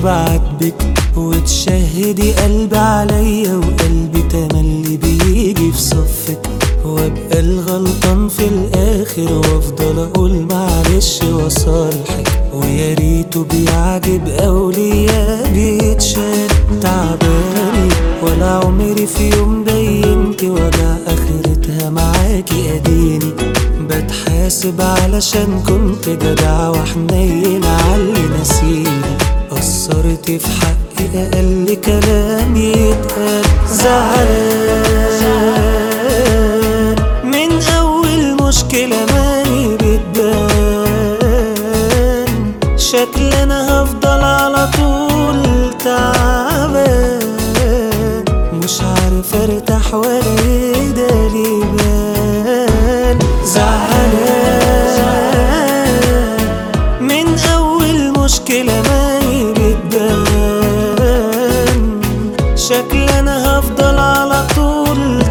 بعاتبك وتشهدي قلبي عليا وقلبي تملي بيجي في صفك وابقى الغلطان في الاخر وافضل اقول معلش وصالحك ويا ريته بيعجب اولياء بيتشال تعباني ولا عمري في يوم بينت وجع اخرتها معاكي اديني بتحاسب علشان كنت جدع وحنين علي نسيني قصرت في حقي اقل كلام يتقال زعلان من اول مشكلة ماني بتبان شكل انا هفضل على طول تعبان مش عارف ارتاح ولا يقدر يبان زعلان من اول مشكلة ماني بتبان شكل انا هفضل على طول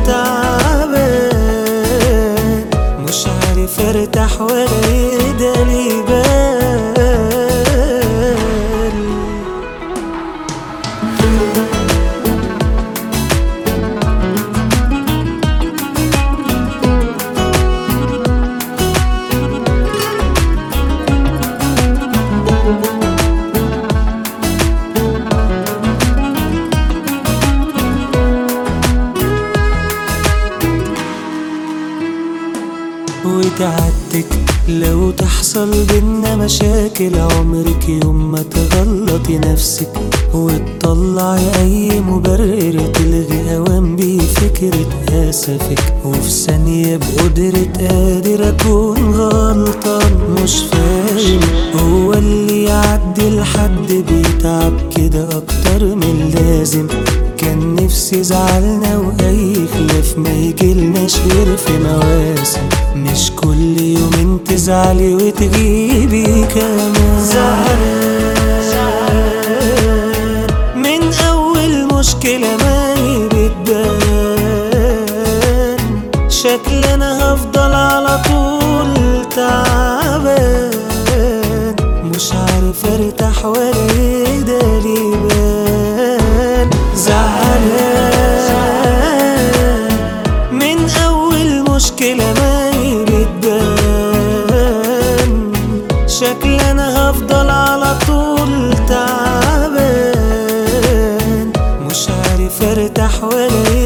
تعبان مش عارف ارتاح ولا يقدر يبان وتعدك لو تحصل بينا مشاكل عمرك يوم ما تغلطي نفسك وتطلعي اي مبرر تلغي اوام بيه فكرة اسفك وفي ثانية بقدرة قادر اكون غلطان مش فاهم هو اللي يعدي لحد بيتعب كده اكتر من لازم كان نفسي زعلنا واي خلاف ما يجيلناش غير في مواسم مش كل يومين تزعلي وتغيبي كمان زعلان من اول مشكلة ماني بتبان شكل انا هفضل على طول تعبان مش عارف ارتاح ولا يقدر يبان زعلان من اول مشكلة ماني بتبان شكل انا هفضل على طول تعبان مش عارف ارتاح ولا